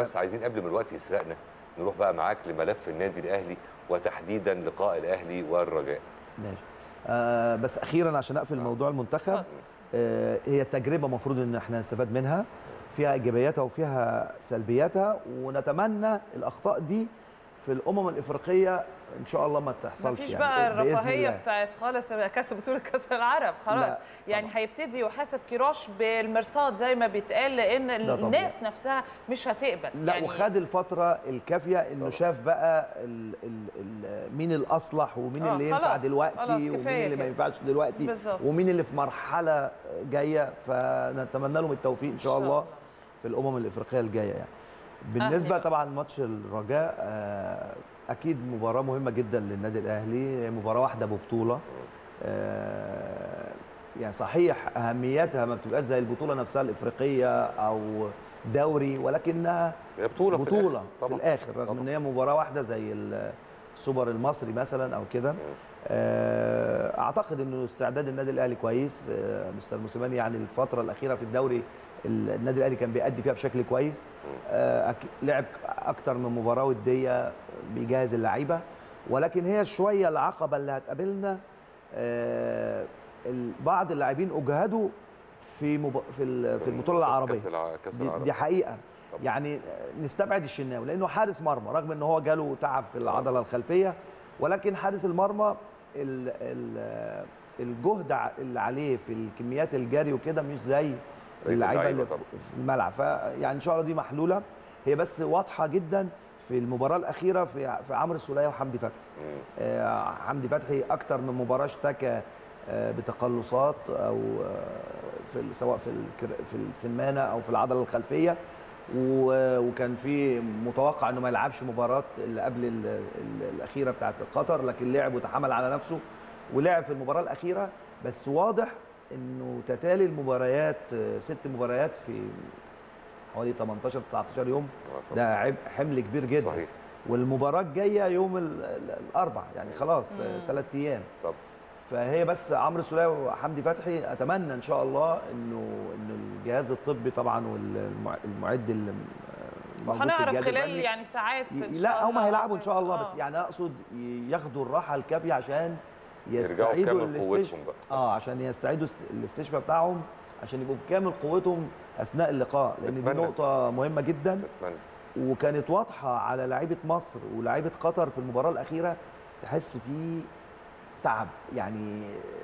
بس عايزين قبل ما الوقت يسرقنا نروح بقى معاك لملف النادي الاهلي وتحديدا لقاء الاهلي والرجاء ماشي آه بس اخيرا عشان اقفل موضوع المنتخب اتفضل. آه هي تجربه المفروض ان احنا نستفاد منها فيها ايجابياتها وفيها سلبياتها ونتمنى الاخطاء دي في الامم الافريقيه ان شاء الله ما تحصلش مفيش يعني بقى بإذن الرفاهيه الله. بتاعت خالص كاس بطوله كاس العرب خلاص لا، يعني طبعاً. هيبتدي يحاسب كيروش بالمرصاد زي ما بيتقال لان ده طبيعي. الناس نفسها مش هتقبل لا يعني وخد الفتره الكافيه انه طبعا. شاف بقى ال ال ال مين الاصلح ومين آه، اللي ينفع خلاص، دلوقتي خلاص، ومين كفاية اللي ما كده. ينفعش دلوقتي بالظبط. ومين اللي في مرحله جايه فنتمنى لهم التوفيق ان شاء الله في الامم الافريقيه الجايه يعني بالنسبه بقى. طبعا ماتش الرجاء آه، اكيد مباراه مهمه جدا للنادي الاهلي هي مباراه واحده ببطوله آه، يعني صحيح اهميتها ما بتبقاش زي البطوله نفسها الافريقيه او دوري ولكنها هي بطوله في بطوله الآخر. في طبعا الاخر رغم طبعاً. ان هي مباراه واحده زي السوبر المصري مثلا او كده آه، اعتقد انه استعداد النادي الاهلي كويس آه، مستر موسيماني يعني الفتره الاخيره في الدوري ال- النادي الاهلي كان بيأدي فيها بشكل كويس آه، أك- لعب اكتر من مباراه وديه بيجهز اللعيبه ولكن هي شويه العقبه اللي هتقابلنا آه، ال- بعض اللاعبين اجهدوا في مب... في ال- في البطوله العربيه كاس الع- كاس دي, العرب دي حقيقه طبعا. يعني نستبعد الشناوي لانه حارس مرمى رغم ان هو جاله تعب في العضله الخلفيه ولكن حارس المرمى ال ال الجهد ع- اللي عليه في الكميات الجري وكده مش زي بقية اللعيبه اللعيبة اللي طبعا. في في الملعب فيعني ان شاء الله دي محلوله هي بس واضحه جدا في المباراه الاخيره في في عمرو السوليه وحمدي فتحي مم. آه، حمدي فتحي اكتر من مباراه اشتكى آه، بتقلصات او آه، في ال- سواء في الكر- في السمانه او في العضله الخلفيه و- وكان في متوقع انه ما يلعبش مباراه اللي قبل ال- ال- الاخيره بتاعت قطر لكن لعب وتحمل على نفسه ولعب في المباراه الاخيره بس واضح انه تتالي المباريات آه، ست مباريات في حوالي 18 19 يوم آه، طبعاً. ده عبء حمل كبير جدا صحيح والمباراه الجايه يوم ال- ال- الاربع يعني خلاص مم. ثلاث ايام طب فهي بس عمرو السوليه وحمدي فتحي اتمنى ان شاء الله انه انه الجهاز الطبي طبعا والمعد اللي موجود في وهنعرف الجهاز خلال الفني يعني ساعات ي- إن شاء لا هم الله. هيلعبوا ان شاء الله بس آه. يعني اقصد ي- ياخدوا الراحه الكافيه عشان يرجعوا يستعيدوا بكامل الاستشفاء قوتهم بقى اه عشان يستعيدوا است- الاستشفاء بتاعهم عشان يبقوا بكامل قوتهم اثناء اللقاء لان دي أتمنى. نقطه مهمه جدا اتمنى وكانت واضحه على لعيبه مصر ولاعيبه قطر في المباراه الاخيره تحس فيه تعب يعني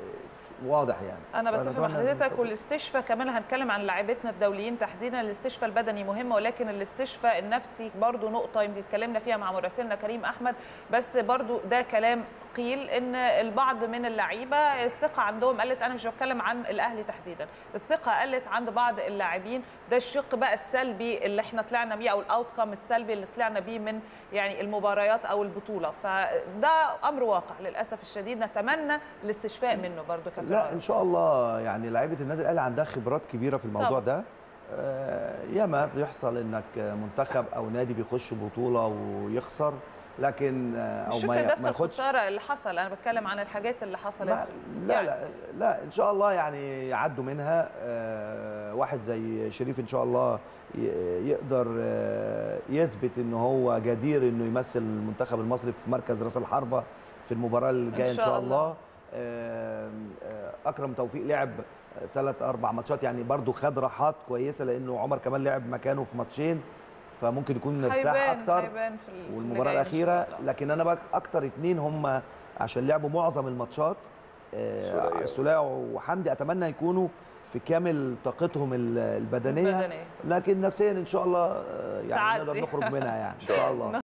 واضح يعني انا بتفق مع فأتمنى- حضرتك والاستشفاء كمان هنتكلم عن لاعبتنا الدوليين تحديدا الاستشفاء البدني مهم ولكن الاستشفاء النفسي برضو نقطه يمكن اتكلمنا فيها مع مراسلنا كريم احمد بس برضو ده كلام قيل ان البعض من اللعيبه الثقه عندهم قلت انا مش بتكلم عن الاهلي تحديدا الثقه قلت عند بعض اللاعبين ده الشق بقى السلبي اللي احنا طلعنا بيه او الاوتكم السلبي اللي طلعنا بيه من يعني المباريات او البطوله فده امر واقع للاسف الشديد نتمنى الاستشفاء منه برضو كابتن لا عمر. ان شاء الله يعني لعيبه النادي الاهلي عندها خبرات كبيره في الموضوع طبعا. ده آه، ياما بيحصل انك منتخب او نادي بيخش بطوله ويخسر لكن آه، او مش ما فكره ي- بس ما ياخدش الخساره اللي حصل انا بتكلم عن الحاجات اللي حصلت لا لا, يعني. لا لا ان شاء الله يعني يعدوا منها آه، واحد زي شريف ان شاء الله ي- يقدر آه، يثبت ان هو جدير انه يمثل المنتخب المصري في مركز راس الحربه في المباراه الجايه ان شاء شاء الله. الله آه، آه، اكرم توفيق لعب ثلاث اربع ماتشات يعني برضو خد راحات كويسه لانه عمر كمان لعب مكانه في ماتشين فممكن يكون مرتاح هيبان اكتر هيبان في ال- في والمباراه اللي جاي إن شاء الاخيره الله. لكن انا بقى اكتر اتنين هم عشان لعبوا معظم الماتشات آه، السولية. السوليه وحمدي اتمنى يكونوا في كامل طاقتهم ال- البدنيه البدنية. لكن نفسيا ان شاء الله آه، يعني تعدي. نقدر نخرج منها يعني ان شاء شاء الله